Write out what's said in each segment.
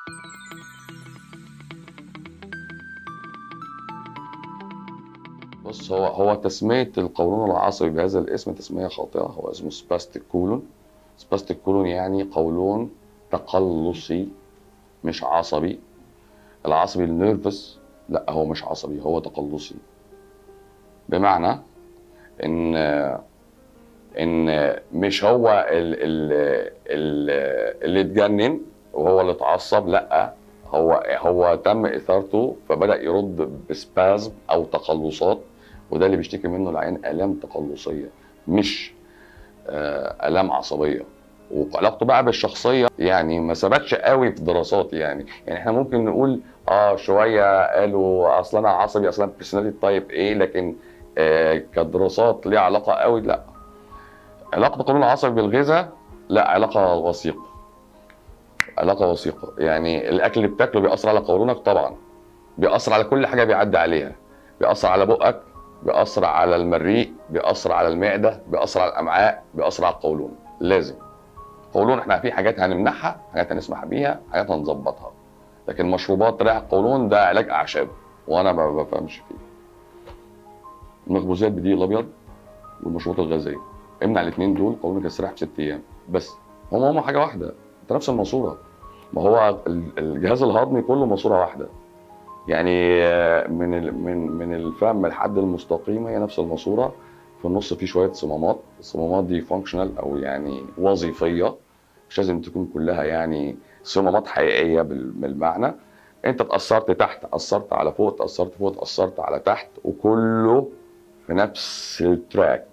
بص هو هو تسمية القولون العصبي بهذا الاسم تسمية خاطئة هو اسمه سباستيك كولون سباستيك كولون يعني قولون تقلصي مش عصبي العصبي النيرفس لا هو مش عصبي هو تقلصي بمعنى ان ان مش هو ال ال ال اللي اتجنن وهو اللي اتعصب لا هو هو تم اثارته فبدا يرد بسبازم او تقلصات وده اللي بيشتكي منه العين الام تقلصيه مش آه، الام عصبيه وعلاقته بقى بالشخصيه يعني ما ثبتش قوي في دراسات يعني يعني احنا ممكن نقول اه شويه قالوا اصل انا عصبي اصل انا بيرسوناليتي تايب ايه لكن آه كدراسات ليها علاقه قوي لا علاقه القولون العصبي بالغذاء لا علاقه وثيقه علاقه وثيقه يعني الاكل اللي بتاكله بيأثر على قولونك طبعا بيأثر على كل حاجه بيعدي عليها بيأثر على بقك بيأثر على المريء بيأثر على المعده بيأثر على الامعاء بيأثر على القولون لازم قولون احنا في حاجات هنمنعها حاجات هنسمح بيها حاجات هنظبطها لكن مشروبات تريح القولون ده علاج اعشاب وانا ما بفهمش فيه المخبوزات بدقيق الابيض والمشروبات الغازيه امنع الاثنين دول قولونك يستريح في ست ايام بس هم هم حاجه واحده انت نفس الماسوره ما هو ال- الجهاز الهضمي كله ماسوره واحده يعني آه، من ال- من من الفم لحد المستقيم هي نفس الماسوره في النص في شويه صمامات الصمامات دي فانكشنال او يعني وظيفيه مش لازم تكون كلها يعني صمامات حقيقيه بال- بالمعنى انت اتاثرت تحت اثرت على فوق اتاثرت فوق اتاثرت على تحت وكله في نفس التراك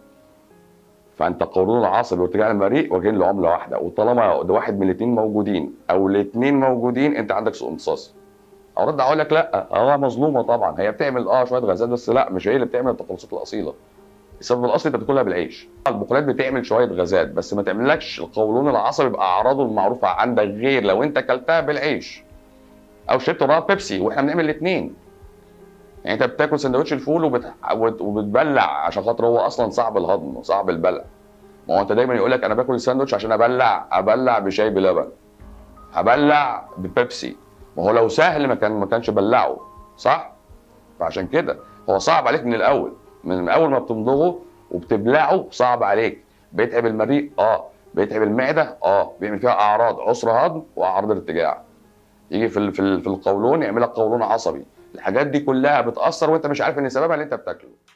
فانت القولون العصبي وارتجاع المريء وجهين لعمله واحده وطالما ده واحد من الاثنين موجودين او الاثنين موجودين انت عندك سوء امتصاص ارد اقول لك لا اه مظلومه طبعا هي بتعمل اه شويه غازات بس لا مش هي اللي بتعمل التقلصات الاصيله السبب الاصلي انت بتاكلها بالعيش البقولات بتعمل شويه غازات بس ما تعملكش القولون العصبي باعراضه المعروفه عندك غير لو انت اكلتها بالعيش او شربت وراها بيبسي واحنا بنعمل الاثنين يعني انت بتاكل سندوتش الفول وبت... وبت- وبتبلع عشان خاطر هو اصلا صعب الهضم وصعب البلع ما هو انت دايما يقول لك انا باكل الساندوتش عشان ابلع ابلع بشاي بلبن هبلع ببيبسي ما هو لو سهل ما كان ما كانش بلعه صح فعشان كده هو صعب عليك من الاول من اول ما بتمضغه وبتبلعه صعب عليك بيتعب المريء اه بيتعب المعده اه بيعمل فيها اعراض عسر هضم واعراض ارتجاع يجي في ال- في ال- في القولون يعمل لك قولون عصبي الحاجات دي كلها بتاثر وانت مش عارف ان سببها اللي انت بتاكله